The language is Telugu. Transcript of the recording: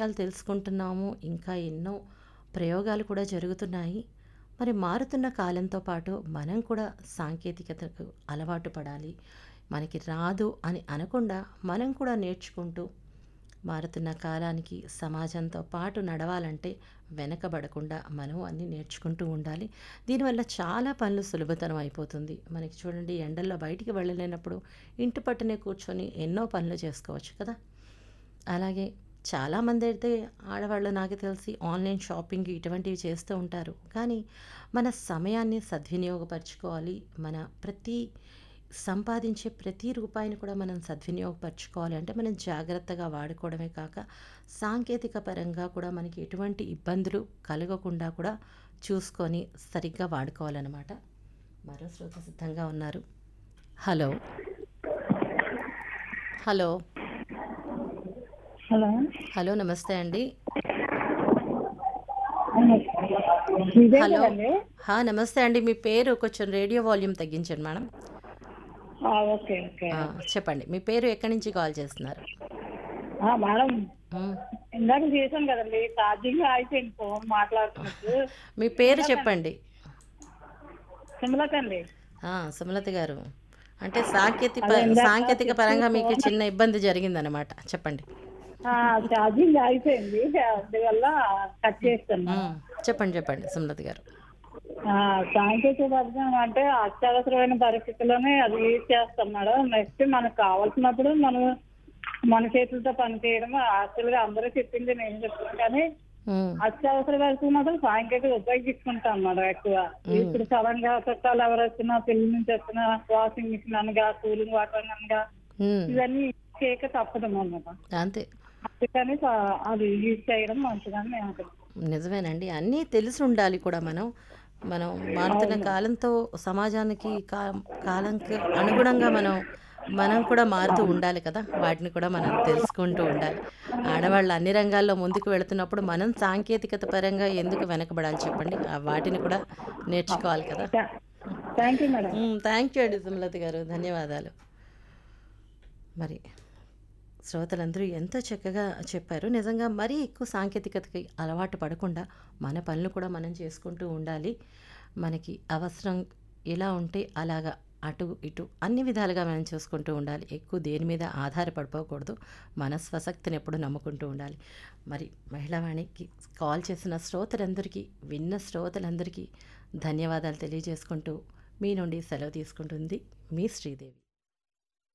విషయాలు తెలుసుకుంటున్నాము ఇంకా ఎన్నో ప్రయోగాలు కూడా జరుగుతున్నాయి మరి మారుతున్న కాలంతో పాటు మనం కూడా సాంకేతికతకు అలవాటు పడాలి మనకి రాదు అని అనకుండా మనం కూడా నేర్చుకుంటూ మారుతున్న కాలానికి సమాజంతో పాటు నడవాలంటే వెనకబడకుండా మనం అన్నీ నేర్చుకుంటూ ఉండాలి దీనివల్ల చాలా పనులు సులభతరం అయిపోతుంది మనకి చూడండి ఎండల్లో బయటికి వెళ్ళలేనప్పుడు ఇంటి పట్టునే కూర్చొని ఎన్నో పనులు చేసుకోవచ్చు కదా అలాగే చాలామంది అయితే ఆడవాళ్ళు నాకు తెలిసి ఆన్లైన్ షాపింగ్ ఇటువంటివి చేస్తూ ఉంటారు కానీ మన సమయాన్ని సద్వినియోగపరచుకోవాలి మన ప్రతి సంపాదించే ప్రతి రూపాయిని కూడా మనం సద్వినియోగపరచుకోవాలి అంటే మనం జాగ్రత్తగా వాడుకోవడమే కాక సాంకేతిక పరంగా కూడా మనకి ఎటువంటి ఇబ్బందులు కలగకుండా కూడా చూసుకొని సరిగ్గా వాడుకోవాలన్నమాట మరో శ్రోత సిద్ధంగా ఉన్నారు హలో హలో హలో హలో నమస్తే అండి ఇదే హలో కదండి హా నమస్తే అండి మీ పేరు కొంచెం రేడియో వాల్యూమ్ తగ్గించండి మేడం ఆ, ఓకే ఓకే ఆ, చెప్పండి మీ పేరు ఎక్కడి నుంచి కాల్ చేస్తున్నారు ఆ, మేడం మ్, ఇందాక చేశాం కదండి ఛార్జింగ్ అయిపోయింది ఫోన్ మాట్లాడుతున్నట్టు మీ పేరు చెప్పండి సిమ్లకండి ఆ, సుమలత గారు అంటే సాంకేతిక అదే ఇందాక సాంకేతిక పరంగా మీకు ఫోన్ చిన్న ఇబ్బంది జరిగిందనమాట చెప్పండి ఆ, ఛార్జింగ్ అయిపోయింది అందువల్ల కట్ చేస్తాను మ్, చెప్పండి చెప్పండి సుమలత గారు ఆ, సాంకేతిక పరిజ్ఞానం అంటే అత్యవసరమైన పరిస్థితుల్లోనే అది యూజ్ చేస్తాం మేడం నెక్స్ట్ మనకు కావాల్సినప్పుడు మనం మన చేతులతో పని చేయడం యాక్చువల్గా అందరూ చెప్పింది నేను చెప్తాను కానీ మ్, అత్యవసర వరకు మాత్రం సాంకేతిక ఉపయోగించుకుంటాం మేడం ఎక్కువ ఇప్పుడు సడన్ గా చుట్టాలు ఎవరు వచ్చినా పెళ్లి నుంచి వచ్చినా వాషింగ్ మిషన్ అనగా కూలింగ్ వాటర్ అనగా మ్, ఇవన్నీ చేయక తప్పదు అన్నమాట అంతే అందుకని సా- అది యూజ్ చేయడం మంచిదని నేను అనుకుంటున్నాను నిజమేనండి అన్నీ తెలిసి ఉండాలి కూడా మనం మనం మారుతున్న కాలంతో సమాజానికి కా కాలంకి అనుగుణంగా మనం మనం కూడా మారుతూ ఉండాలి కదా వాటిని కూడా మనం తెలుసుకుంటూ ఉండాలి ఆడవాళ్ళు అన్ని రంగాల్లో ముందుకు వెళుతున్నప్పుడు మనం సాంకేతికత పరంగా ఎందుకు వెనకబడాలి చెప్పండి ఆ వాటిని కూడా నేర్చుకోవాలి కదా thank you madam thank you అండి సుమలత గారు ధన్యవాదాలు మరి శ్రోతలందరూ ఎంతో చక్కగా చెప్పారు నిజంగా మరీ ఎక్కువ సాంకేతికతకి అలవాటు పడకుండా మన పనులు కూడా మనం చేసుకుంటూ ఉండాలి మనకి అవసరం ఎలా ఉంటే అలాగా అటు ఇటు అన్ని విధాలుగా మనం చూసుకుంటూ ఉండాలి ఎక్కువ దేని మీద ఆధారపడిపోకూడదు మన స్వశక్తిని ఎప్పుడు నమ్ముకుంటూ ఉండాలి మరి మహిళావాణికి కాల్ చేసిన శ్రోతలందరికీ విన్న శ్రోతలందరికీ ధన్యవాదాలు తెలియజేసుకుంటూ మీ నుండి సెలవు తీసుకుంటుంది మీ శ్రీదేవి